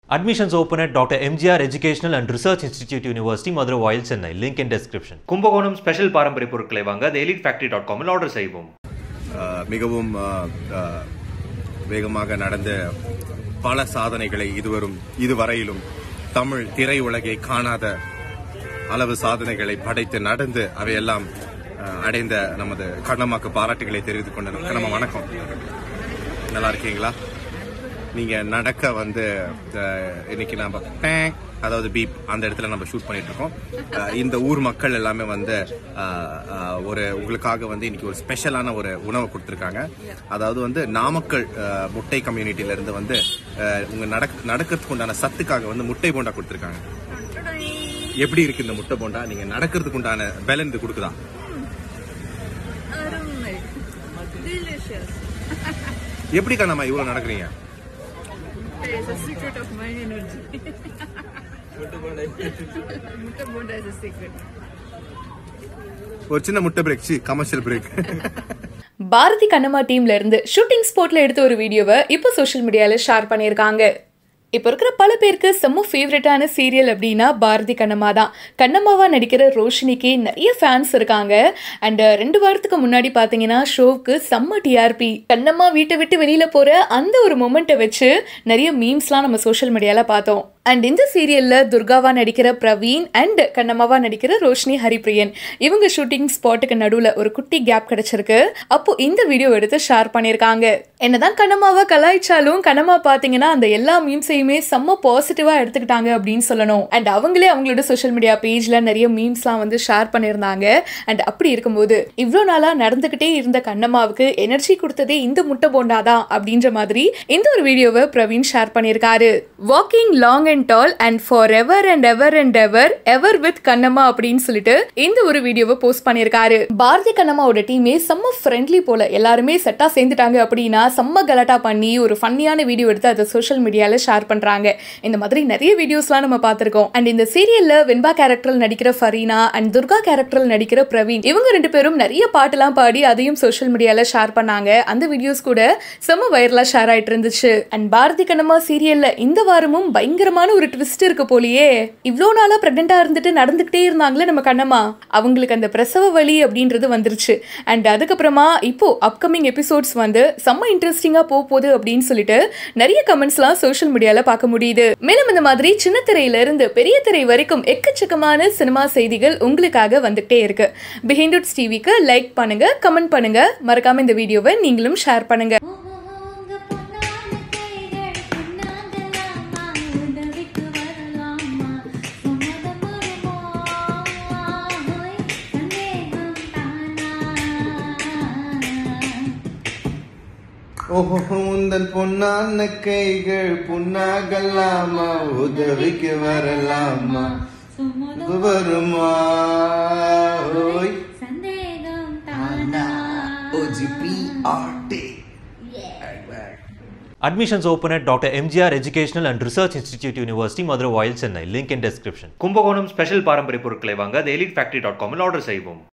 Admissions open at Dr. MGR Educational and Research Institute University, Madurai, Wild, Chennai. Link in description. Kumbakonam special பாரம்பரிய பொருட்களை வாங்க the elite factory dot காமில் order செய்வோம் ஆஹ் மிகவும் ஆஹ், ஆஹ், வேகமாக நடந்த பல சாதனைகளை இதுவரும் இதுவரையிலும் தமிழ் திரையுலகை காணாத அளவு சாதனைகளை படைத்து நடந்து அவையெல்லாம் ஆஹ், அடைந்த நமது கண்ணம்மாக்கு பாராட்டுகளை தெரிவித்துக் கொண்ட கண்ணம்மா வணக்கம் நல்லா இருக்கீங்களா நீங்க நடக்க வந்து ஆஹ், இன்னைக்கு நம்ம டேங், அதாவது பீப் அந்த இடத்துல நம்ம ஷூட் பண்ணிட்டு இருக்கோம் ஆஹ், இந்த ஊர் மக்கள் எல்லாமே வந்து ஆஹ், ஆஹ், ஒரு உங்களுக்காக வந்து இன்னைக்கு ஒரு ஸ்பெஷலான ஒரு உணவை கொடுத்துருக்காங்க அதாவது வந்து நாமக்கல் ஆஹ், முட்டை கம்யூனிட்டில இருந்து வந்து ஆஹ், உங்க நடக்க நடக்கிறதுக்கு உண்டான சத்துக்காக வந்து முட்டை போண்டா கொடுத்துருக்காங்க எப்படி இருக்கு இந்த முட்டை போண்டா நீங்க நடக்கிறதுக்கு உண்டான பேலன் இது கொடுக்குதா அருமை delicious எப்படி கண்ணம்மா இவ்வளவு நடக்கிறீங்க There is a secret of my energy முட்டை போண்டா is a secret ஒரு சின்ன முட்டை break commercial break Bharathi Kannamma டீம்ல இருந்து ஷூட்டிங் ஸ்பாட்ல எடுத்த ஒரு வீடியோவை இப்போ சோஷியல் மீடியால ஷேர் பண்ணியிருக்காங்க இப்போ இருக்கிற பல பேருக்கு செம்ம ஃபேவரட்டான சீரியல் அப்படின்னா பாரதி கண்ணம்மா தான் கண்ணம்மாவா நடிக்கிற ரோஷினிக்கு நிறைய ஃபேன்ஸ் இருக்காங்க அண்ட் ரெண்டு வாரத்துக்கு முன்னாடி பார்த்தீங்கன்னா ஷோவுக்கு செம்ம டிஆர்பி கண்ணம்மா வீட்டை விட்டு வெளியில போற அந்த ஒரு மொமெண்ட்டை வச்சு நிறைய மீம்ஸ்லாம் நம்ம சோஷியல் மீடியால பார்த்தோம் அண்ட் இந்த சீரியல்ல துர்காவா நடிக்கிற பிரவீன் அண்ட் கண்ணம்மாவா நடிக்கிற ரோஷினி ஹரிப்ரியன் இவங்க ஷூட்டிங் ஸ்பாட்டுக்கு நடுவுல ஒரு குட்டி கேப் கிடைச்சிருக்கு அப்போ இந்த வீடியோ எடுத்து ஷேர் பண்ணியிருக்காங்க என்னதான் கண்ணம்மாவை கலாய்ச்சாலும் கண்ணம்மா பாத்தீங்கன்னா அந்த எல்லா மீம்ஸையுமே செம்ம பாசிட்டிவா எடுத்துக்கிட்டாங்க அப்படின்னு சொல்லணும் அண்ட் அவங்களே அவங்களோட சோஷியல் மீடியா பேஜ்ல நிறைய மீம்ஸ்லாம் வந்து ஷேர் பண்ணியிருந்தாங்க அண்ட் அப்படி இருக்கும்போது இவ்வளோ நாளா நடந்துகிட்டே இருந்த கண்ணம்மாவுக்கு எனர்ஜி கொடுத்ததே இந்த முட்டை போண்டா தான் அப்படின்ற மாதிரி இந்த ஒரு வீடியோவை பிரவீன் ஷேர் பண்ணியிருக்காரு walking long and tall and forever and ever and ever ever with Kannamma அப்படின்னு சொல்லிட்டு இந்த ஒரு வீடியோவை போஸ்ட் பண்ணியிருக்காரு பாரதி கண்ணம்மாவோட டீமே செம்ம ஃப்ரெண்ட்லி போல எல்லாருமே செட்டா சேர்ந்துட்டாங்க அப்படின்னா செம்ம கலாட்டா பண்ணி ஒரு ஃபன்னியான வீடியோ எடுத்து அதை சோஷியல் மீடியால ஷேர் பண்றாங்க இந்த மாதிரி நிறைய வீடியோஸ்லாம் நம்ம பார்த்திருக்கோம் அண்ட் இந்த சீரியல்ல வெண்பா கேரக்டரில் நடிக்கிற ஃபரீனா அண்ட் துர்கா கேரக்டரில் நடிக்கிற பிரவீன் இவங்க ரெண்டு பேரும் நிறைய பாட்டெல்லாம் பாடி அதையும் சோஷியல் மீடியால ஷேர் பண்ணாங்க அந்த வீடியோஸ் கூட செம்ம வைரலா ஷேர் ஆயிட்டு இருந்துச்சு அண்ட் பாரதி கண்ணம்மா சீரியல்ல இந்த வாரமும் பயங்கரமான ஒரு ட்விஸ்ட் இருக்கு போலியே இவ்வளோ நாளா பிரெக்னெண்டா இருந்துட்டு நடந்துகிட்டே இருந்தாங்களே நம்ம கண்ணம்மா அவங்களுக்கு அந்த பிரசவ வலி அப்படின்றது வந்துருச்சு அண்ட் அதுக்கப்புறமா இப்போ அப்கமிங் எபிசோட்ஸ் வந்து செம்ம இன்ட்ரெஸ்டிங்கா போக போகுது அப்படின்னு சொல்லிட்டு நிறைய கமெண்ட்ஸ்லாம் சோஷியல் மீடியால பார்க்க முடியுது மேலும் இந்த மாதிரி சின்ன திரையில இருந்து பெரிய திரை வரைக்கும் எக்கச்சக்கமான சினிமா செய்திகள் உங்களுக்காக வந்துகிட்டே இருக்கு பிஹைண்ட் டிவிக்கு லைக் பண்ணுங்க கமெண்ட் பண்ணுங்க மறக்காம இந்த வீடியோவை நீங்களும் ஷேர் பண்ணுங்க உங்க பொன்னான கைகள் பின்னாங்கலாமா உதவிக்கு வரலாமா சம்மதம் வருமா ஹோய் சந்தேகம் தானா ஓஹோ உந்தன் பொன்னான கைகள் புண்ணாகலாமா உதவிக்கு வரலாமா சம்மதம் வருமா ஓய் சந்தேகம் தானா ஓஜிபிஆர்டி Admissions open at Dr. MGR Educational and Research Institute University, Madurai, Wild, Chennai. Link in description. Kumbakonam special பாரம்பரிய பொருட்களை வாங்க the elite factory டாட் காமில் ஆர்டர் செய்வோம்